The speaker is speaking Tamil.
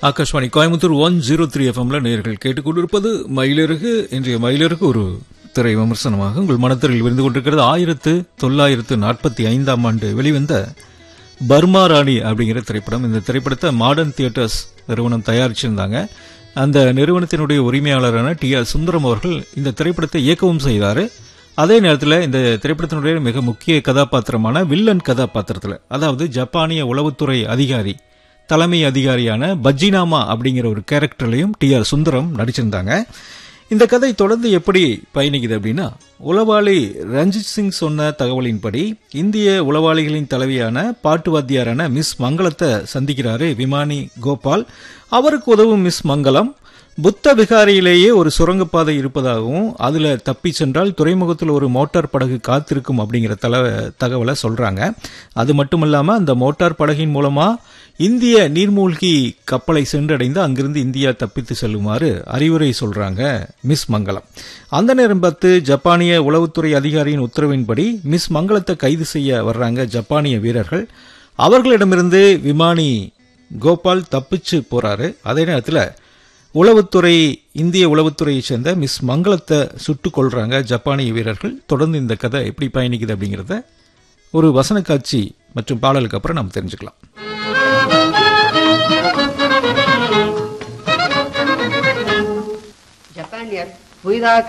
Akashvani Coimbatore one zero three எஃப்எம்ல நேர்கள் கேட்டுக்கொண்டிருப்பது மயிலருக்கு இன்றைய மயிலருக்கு ஒரு திரை விமர்சனமாக உங்கள் மனத்திரையில் விருந்து கொண்டிருக்கிறது ஆயிரத்து தொள்ளாயிரத்து நாற்பத்தி ஐந்தாம் ஆண்டு வெளிவந்த பர்மா ராணி அப்படிங்கிற திரைப்படம் இந்த திரைப்படத்தை மாடர்ன் தியேட்டர்ஸ் நிறுவனம் தயாரிச்சிருந்தாங்க அந்த நிறுவனத்தினுடைய உரிமையாளரான டி ஆர் சுந்தரம் அவர்கள் இந்த திரைப்படத்தை இயக்கவும் செய்தார் அதே நேரத்தில் இந்த திரைப்படத்தினுடைய மிக முக்கிய கதாபாத்திரமான வில்லன் கதாபாத்திரத்தில் அதாவது ஜப்பானிய உளவுத்துறை அதிகாரி தலைமை அதிகாரியான பஜ்ஜினாமா அப்படிங்கிற ஒரு கேரக்டர்லையும் டி ஆர் சுந்தரம் நடிச்சிருந்தாங்க இந்த கதை தொடர்ந்து எப்படி பயணிக்குது அப்படின்னா உளவாளி ரஞ்சித் சிங் சொன்ன தகவலின்படி இந்திய உளவாளிகளின் தலைவியான பாட்டு வாத்தியாரான மிஸ் மங்களத்தை சந்திக்கிறாரு விமானி கோபால் அவருக்கு உதவும் மிஸ் மங்களம் புத்த விகாரியிலேயே ஒரு சுரங்கப்பாதை இருப்பதாகவும் அதுல தப்பி சென்றால் துறைமுகத்தில் ஒரு மோட்டார் படகு காத்திருக்கும் அப்படிங்கிற தல தகவலை சொல்றாங்க அது மட்டுமல்லாம அந்த மோட்டார் படகின் மூலமா இந்திய நீர்மூழ்கி கப்பலை சென்றடைந்து அங்கிருந்து இந்தியா தப்பித்து செல்லுமாறு அறிவுரை சொல்றாங்க மிஸ் மங்களம் அந்த நேரம் பார்த்து ஜப்பானிய உளவுத்துறை அதிகாரியின் உத்தரவின்படி மிஸ் மங்களத்தை கைது செய்ய வர்றாங்க ஜப்பானிய வீரர்கள் அவர்களிடமிருந்து விமானி கோபால் தப்பிச்சு போறாரு அதே நேரத்தில் உளவுத்துறை இந்திய உளவுத்துறையைச் சேர்ந்த மிஸ் மங்களத்தை சுட்டுக் கொள்றாங்க ஜப்பானிய வீரர்கள் தொடர்ந்து இந்த கதை எப்படி பயணிக்குது அப்படிங்கிறத ஒரு வசன காட்சி மற்றும் பாடலுக்கு அப்புறம் நாம் தெரிஞ்சுக்கலாம் ஜப்பானியர் புதிதாக